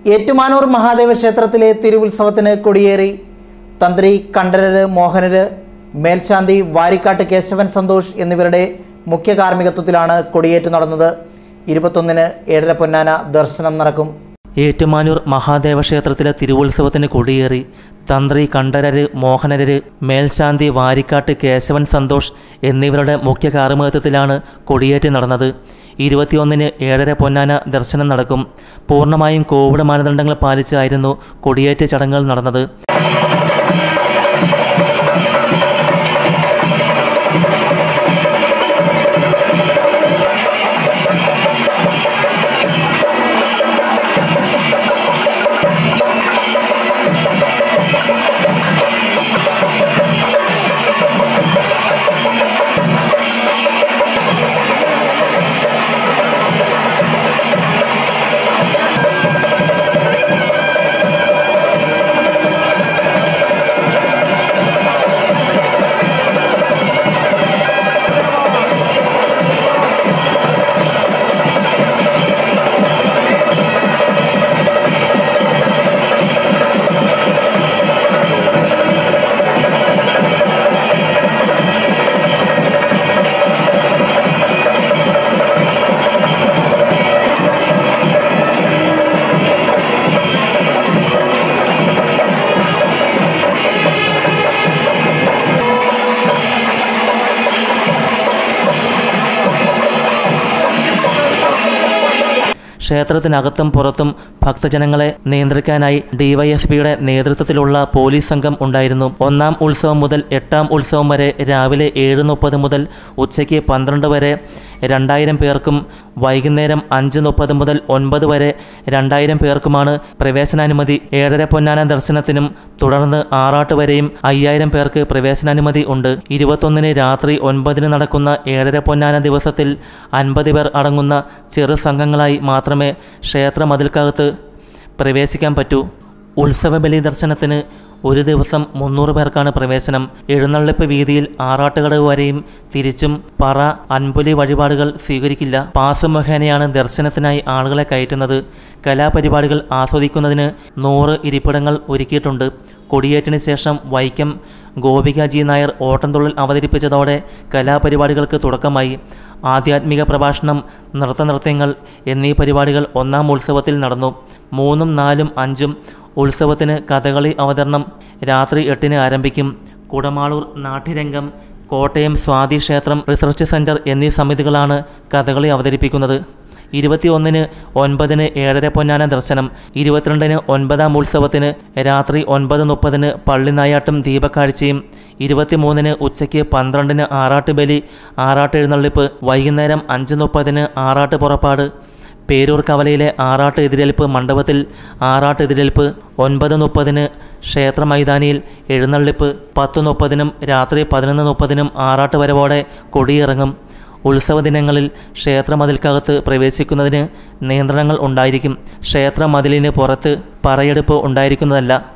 ഏറ്റുമാനൂർ മഹാദേവ ക്ഷേത്രത്തിലെ തിരുവുത്സവത്തിന് കൊടിയേറി തന്ത്രി കണ്ഠരര് മോഹനര് മേൽശാന്തി വാരിക്കാട്ട് കേശവൻ സന്തോഷ് എന്നിവരുടെ മുഖ്യ കാർമ്മികത്വത്തിലാണ് കൊടിയേറ്റ് നടന്നത് ഇരുപത്തൊന്നിന് ഏഴര പൊന്നാന ദർശനം നടക്കും ഏറ്റുമാനൂർ മഹാദേവ ക്ഷേത്രത്തിലെ തിരുവുത്സവത്തിന് കൊടിയേറി തന്ത്രി കണ്ഠരര് മോഹനരര് മേൽശാന്തി വാരിക്കാട്ട് കേശവൻ സന്തോഷ് എന്നിവരുടെ മുഖ്യ കാർമ്മികത്വത്തിലാണ് കൊടിയേറ്റ് നടന്നത് ഇരുപത്തിയൊന്നിന് ഏഴര പൊന്നാന ദർശനം നടക്കും പൂർണ്ണമായും കോവിഡ് മാനദണ്ഡങ്ങൾ പാലിച്ചായിരുന്നു കൊടിയേറ്റ് ചടങ്ങുകൾ നടന്നത് ക്ഷേത്രത്തിനകത്തും പുറത്തും ഭക്തജനങ്ങളെ നിയന്ത്രിക്കാനായി ഡിവൈഎസ്പിയുടെ നേതൃത്വത്തിലുള്ള പോലീസ് സംഘം ഉണ്ടായിരുന്നു ഒന്നാം ഉത്സവം മുതൽ എട്ടാം ഉത്സവം വരെ രാവിലെ ഏഴ് മുപ്പത് മുതൽ ഉച്ചയ്ക്ക് പന്ത്രണ്ട് വരെ രണ്ടായിരം പേർക്കും വൈകുന്നേരം അഞ്ച് മുപ്പത് മുതൽ ഒൻപത് വരെ രണ്ടായിരം പേർക്കുമാണ് പ്രവേശനാനുമതി ഏഴര പൊന്നാന ദർശനത്തിനും തുടർന്ന് ആറാട്ട് വരെയും അയ്യായിരം പേർക്ക് പ്രവേശനാനുമതി ഉണ്ട് ഇരുപത്തൊന്നിന് രാത്രി ഒൻപതിന് നടക്കുന്ന ഏഴര പൊന്നാന ദിവസത്തിൽ അൻപത് പേർ അടങ്ങുന്ന ചെറു സംഘങ്ങളായി മാത്രമേ ക്ഷേത്ര മതിൽക്കകത്ത് പ്രവേശിക്കാൻ പറ്റൂ ഉത്സവ ബലി ദർശനത്തിന് ഒരു ദിവസം മുന്നൂറ് പേർക്കാണ് പ്രവേശനം എഴുന്നള്ളിപ്പ് വീതിയിൽ ആറാട്ടുകടവ് വരെയും തിരിച്ചും പറ അൻപുലി വഴിപാടുകൾ സ്വീകരിക്കില്ല പാസ് മുഖേനയാണ് ദർശനത്തിനായി ആളുകളെ കയറ്റുന്നത് കലാപരിപാടികൾ ആസ്വദിക്കുന്നതിന് നൂറ് ഇരിപ്പിടങ്ങൾ ഒരുക്കിയിട്ടുണ്ട് കൊടിയേറ്റിന് ശേഷം വൈക്കം ഗോപികാജി നായർ ഓട്ടംതുള്ളൽ അവതരിപ്പിച്ചതോടെ കലാപരിപാടികൾക്ക് തുടക്കമായി ആധ്യാത്മിക പ്രഭാഷണം നൃത്തനൃത്യങ്ങൾ എന്നീ പരിപാടികൾ ഒന്നാം ഉത്സവത്തിൽ നടന്നു മൂന്നും നാലും അഞ്ചും ഉത്സവത്തിന് കഥകളി അവതരണം രാത്രി എട്ടിന് ആരംഭിക്കും കുടമാളൂർ നാട്യരംഗം കോട്ടയം സ്വാതി ക്ഷേത്രം റിസർച്ച് സെൻറ്റർ എന്നീ സമിതികളാണ് കഥകളി അവതരിപ്പിക്കുന്നത് ഇരുപത്തിയൊന്നിന് ഒൻപതിന് ഏഴര പൊന്നാന ദർശനം ഇരുപത്തിരണ്ടിന് ഒൻപതാം ഉത്സവത്തിന് രാത്രി ഒൻപത് മുപ്പതിന് പള്ളിനായാട്ടും ദീപക്കാഴ്ചയും ഇരുപത്തിമൂന്നിന് ഉച്ചയ്ക്ക് പന്ത്രണ്ടിന് ആറാട്ടുബലി ആറാട്ട് എഴുന്നള്ളിപ്പ് വൈകുന്നേരം അഞ്ച് മുപ്പതിന് ആറാട്ട് പുറപ്പാട് പേരൂർ കവലയിലെ ആറാട്ട് എതിരേൽപ്പ് മണ്ഡപത്തിൽ ആറാട്ട് എതിരേൽപ്പ് ഒൻപത് മുപ്പതിന് ക്ഷേത്ര മൈതാനിയിൽ എഴുന്നള്ളിപ്പ് പത്ത് മുപ്പതിനും രാത്രി പതിനൊന്ന് മുപ്പതിനും ആറാട്ട് വരവോടെ കൊടിയിറങ്ങും ഉത്സവ ദിനങ്ങളിൽ ക്ഷേത്രമതിൽക്കകത്ത് പ്രവേശിക്കുന്നതിന് നിയന്ത്രണങ്ങൾ ഉണ്ടായിരിക്കും ക്ഷേത്രമതിലിന് പുറത്ത് പറയെടുപ്പ് ഉണ്ടായിരിക്കുന്നതല്ല